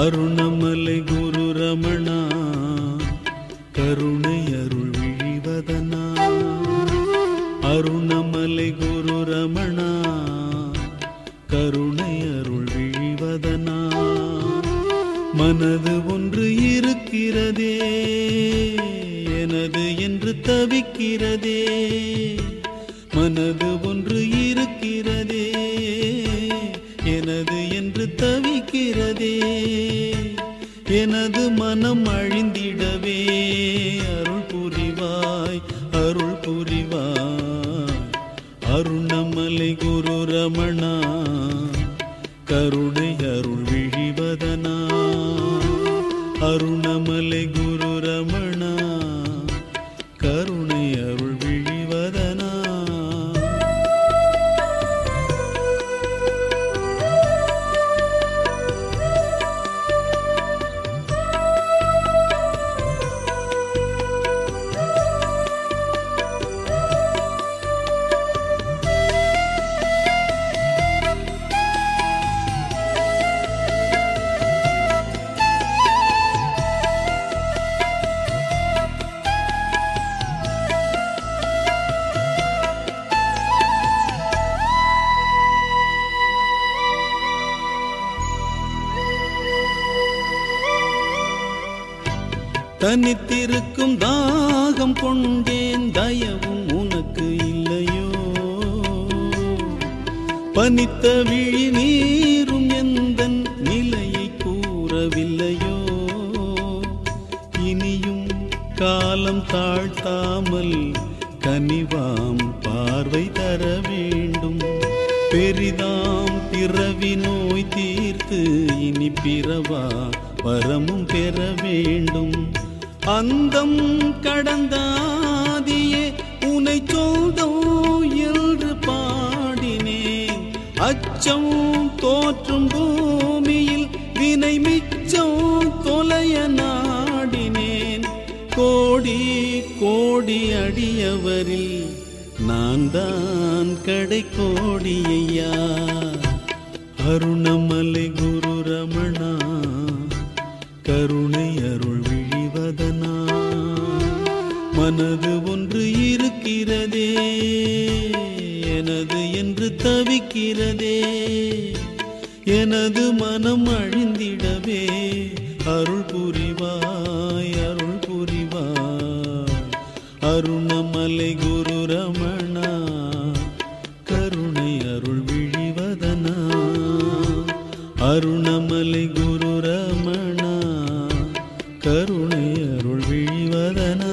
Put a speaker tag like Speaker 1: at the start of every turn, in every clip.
Speaker 1: அருணமலை குரு ரமணா கருணை அருள் விழிவதனா அருணமலை குரு ரமணா கருணை அருள் விழிவதனா மனது ஒன்று இருக்கிறதே எனது என்று தவிக்கிறதே மனது ஒன்று இருக்கிறதே எனது என்று தவிக்கிறதே எனது மனம் அழிந்திடவே அருள் புரிவாய் அருள் புரிவாய் அருணமலை குரு ரமணா கருணை அருள் விழிவதனா அருணமலை குரு ரமணா கருணை அருள் விழிவதனா தனித்திருக்கும் தாகம் கொண்டேன் தயவும் உனக்கு இல்லையோ பனித்த விழி நீரும் எந்த நிலையை கூறவில்லையோ இனியும் காலம் தாழ்த்தாமல் கனிவாம் பார்வை தர வேண்டும் பெரிதாம் பிறவி நோய் தீர்த்து இனி பிறவா வரமும் பெற வேண்டும் அந்தம் கடந்தாதியே உனை சொந்தம் என்று பாடினேன் அச்சம் தோற்றும் பூமியில் வினை மிச்சம் தொலைய நாடினேன் கோடி கோடி அடியவரில் நான் தான் கடை கோடியையா அருணமலை குரு ரமணா கருணை அருள் விழிவதனா மனது ஒன்று இருக்கிறதே எனது என்று தவிக்கிறதே எனது மனம் அழிந்திடவே அருள் புரிவாய் அருள் புரிவாய் அருணமலை குரு ரமணா கருணை அருள் விழிவதனா அருணமலை குரு ரமணா கருணை அருள் விழிவதனா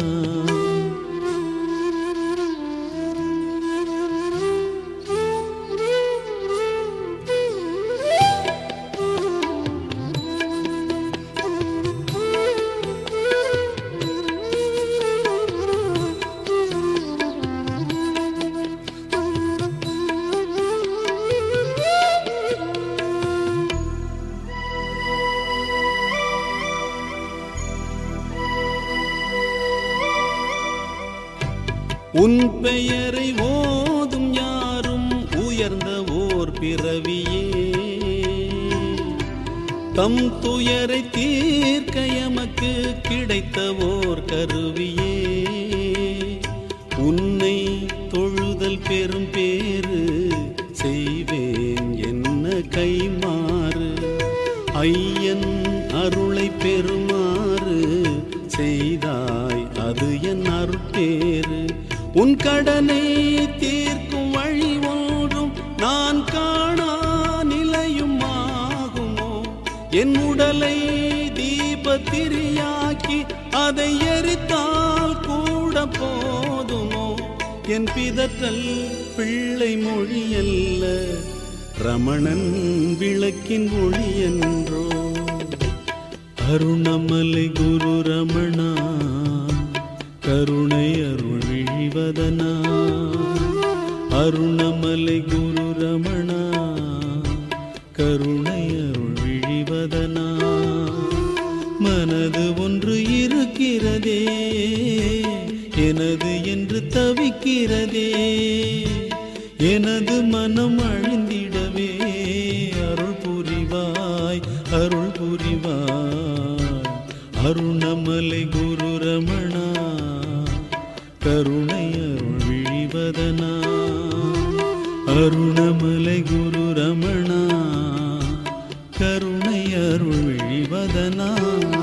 Speaker 1: உன் பெயரை ஓதும் யாரும் உயர்ந்த ஓர் பிறவியே தம் துயரை தீர்க்க எமக்கு கிடைத்த ஓர் கருவியே உன்னை தொழுதல் பெரும் பேரு செய்வேன் என்ன கைமாறு ஐயன் அருளை பெறுமாறு செய்தாய் அது என் அருட்பேறு உன் கடனை தீர்க்கும் வழி ஒன்றும் நான் காணா நிலையும் ஆகுமோ என் உடலை தீபத்திரியாக்கி அதை எரித்தால் கூட போதுமோ என் பிதற்றல் பிள்ளை மொழியல்ல ரமணன் விளக்கின் ஒளி என்றோ அருணமலை குரு ரமணா கருணை அருள் விழிவதனா அருணமலை குரு ரமணா கருணை அருள் விழிவதனா மனது ஒன்று இருக்கிறதே எனது என்று தவிக்கிறதே எனது மனம் அழிந்திடவே அருள் புரிவாய் அருள் புரிவாய் அருணமலை குரு ரமணா கருணை அருள் விழிவதனா அருணமலை குரு ரமணா கருணை அருள் விழிவதனா